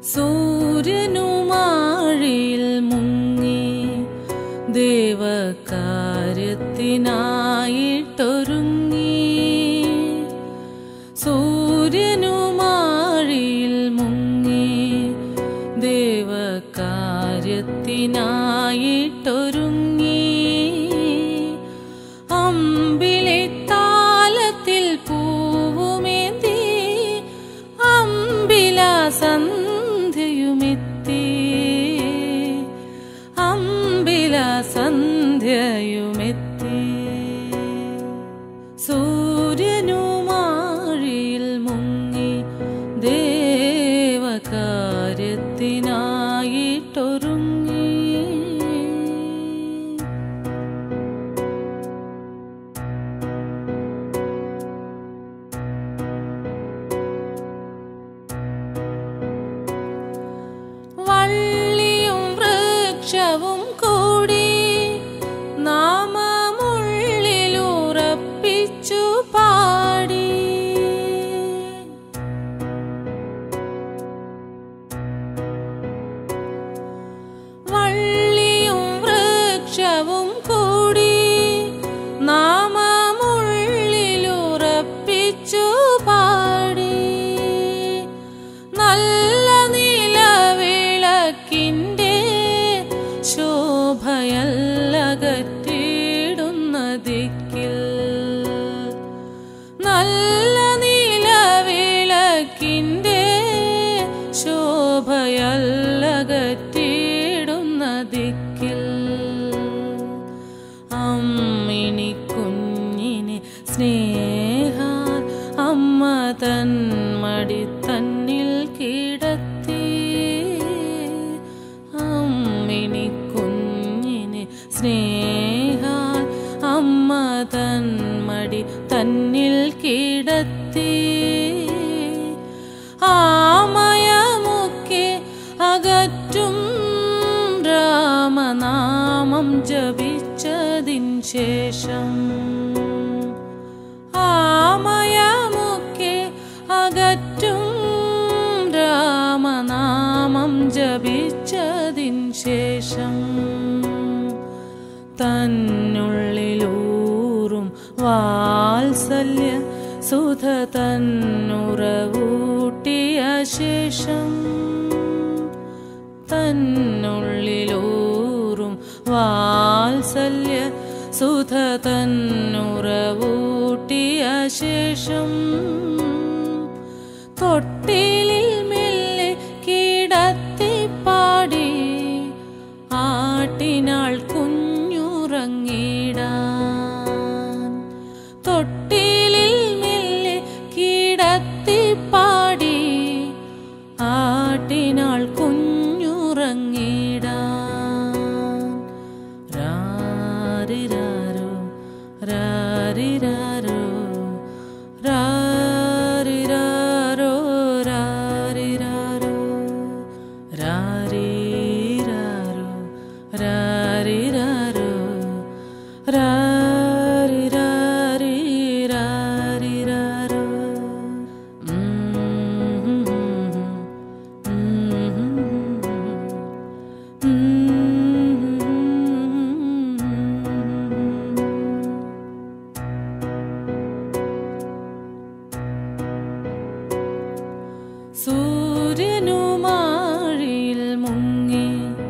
സൂര്യനുമാഴിയിൽ മുങ്ങി ദേവകാര്യത്തിനായിട്ടൊരുങ്ങി സൂര്യനുമാഴിയിൽ മുങ്ങി ദേവകാര്യത്തിനായിട്ടൊരുങ്ങി അമ്പിളിത്താലത്തിൽ പൂവുമേന്തി അമ്പില സന്ധ്യയുമെത്തി അമ്പില സന്ധ്യയുമെത്തി സൂര്യനുമാഴിയിൽ മുങ്ങി ദേവകാര്യത്തിനായിട്ടൊരുങ്ങി വള്ളിയും വൃക്ഷവും കൂടി നാമമുള്ളിലുറപ്പിച്ചു പാടി വള്ളിയും വൃക്ഷവും കൂടി നാമമുള്ളിലുറപ്പിച്ചു പാടി നല്ല നിലവിളക്കിൻ്റെ ശോഭയല്ലകറ്റിടുന്ന ദിക്കിൽ നല്ല നിലവിളക്കിൻ്റെ ശോഭയല്ലകറ്റിടുന്ന ദിക്കിൽ അമ്മിണി കുഞ്ഞിനെ സ്നേഹാൽ അമ്മ തൻ മടി തന്നിൽ കിടത്തി അമ്മിണി കുഞ്ഞിനെ സ്നേഹാൽ അമ്മ തൻ മടി തന്നിൽ കിടത്തി ആമയമൊക്കെ അകറ്റും രാമനാമം ജപിച്ചതിൻ ശേഷം ആമയമൊക്കെ അകറ്റും രാമനാമം ജപിച്ചതിൻ ശേഷം തന്നുള്ളിലൂറും വാത്സല്യ സുധ തന്നുറവൂട്ടിയ ശേഷം തന്നുള്ളിലൂറും വാത്സല്യ സുധ തന്നുറവൂട്ടിയ ശേഷം തൊട്ടിലിൽ മെല്ലെ കിടത്തിപ്പാടി ആട്ടിനാൾ കുഞ്ഞുറങ്ങിടാൻ തൊട്ടിലിൽ മെല്ലെ കിടത്തിപ്പാടി ആട്ടിനാൾ കുഞ്ഞുറങ്ങിടാൻ രാരിരാരോ രാരിരാരോ രാരിരാരോ രാരിരാരോ രാരിരാരോ രാരിരാരോ രാരിരാരി രാരിരാരോ സൂര്യനുമാഴിയിൽ മുങ്ങി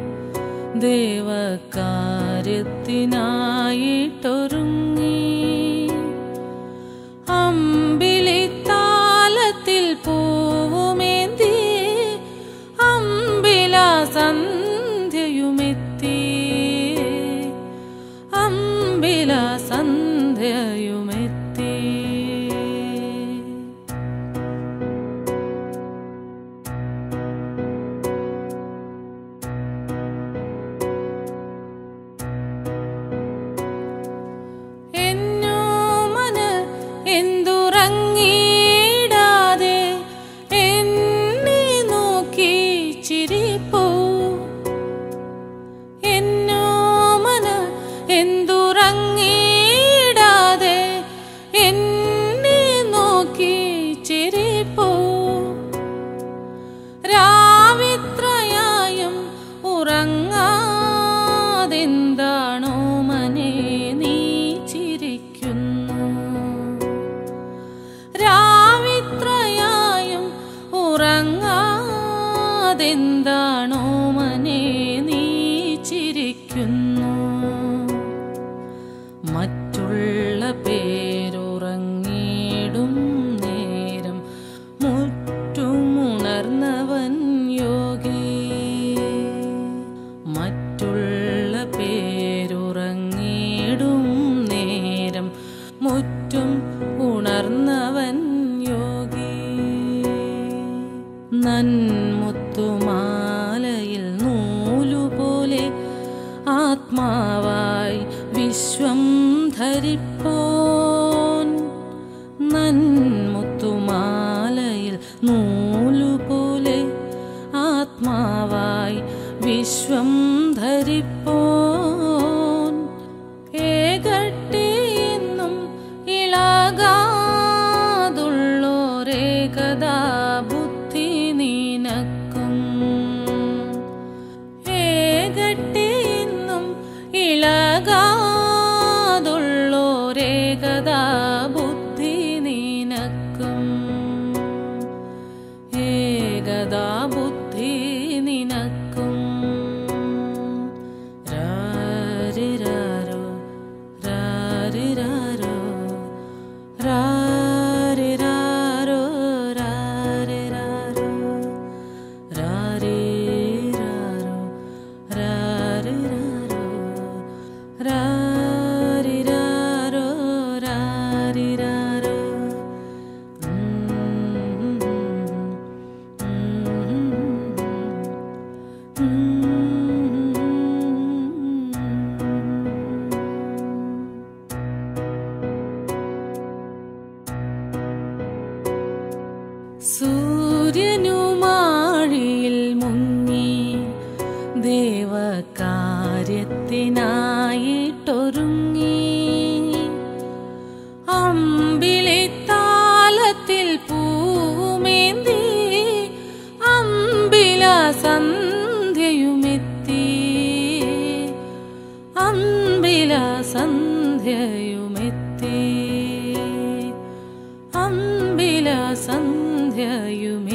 ദേവകാര്യത്തിനായിട്ടൊരുങ്ങി അമ്പിളിത്താലത്തിൽ പൂവുമേന്തി അമ്പില സന്ധ്യയുമെത്തി അമ്പില സന്ധ്യയുമെത്തി എന്നോമന എന്തുറങ്ങിടാതെ എന്നെ നോക്കി ചിരിപ്പൂ എന്നോമന എന്തുറങ്ങിടാതെ എന്നെ നോക്കി ചിരിപ്പൂ രാവിലെ അതെന്താണോ മനെ നീ ചിരിക്കുന്നു മറ്റുള്ള പേരുറങ്ങിടും നേരം മുറ്റുമുണർന്നവൻ യോഗി മറ്റുള്ള പേരുറങ്ങിടും നേരം മുറ്റും ഉണർന്നവൻ യോഗി നന്മുത്തുമാലയിൽ നൂലുപോലെ ആത്മാവായി വിശ്വം ധരിപ്പോൻ നന്മുത്തുമാലയിൽ നൂലുപോലെ ആത്മാവായി വിശ്വം ധരിപ്പോൻ ഏകട്ടിയെന്നും ഇളകാതുള്ളോരേകദാ ബുദ്ധി നിനക്കും ഏകട്ടിയെന്നും ഇളകാതുള്ളോരേകദാ ബുദ്ധി നിനക്കും ഏകദാ ബുദ്ധി നിനക്കും രാരിരാരോ രാരിരാരോ രാരിരാരോ രാരിരാരോ രാരിരാരോ രാരിരാരോ രാരിരാരോ രാരിരാരോ സൂര്യനുമാഴിയിൽ മുങ്ങി ദേവകാര്യത്തിനായിട്ടൊരുങ്ങി അമ്പിളിത്താലത്തിൽ പൂമേന്തി അമ്പില സന്ധ്യയുമെത്തി അമ്പില സന്ധ്യയുമെത്തി അമ്പില സന്ധ്യയുമെത്തി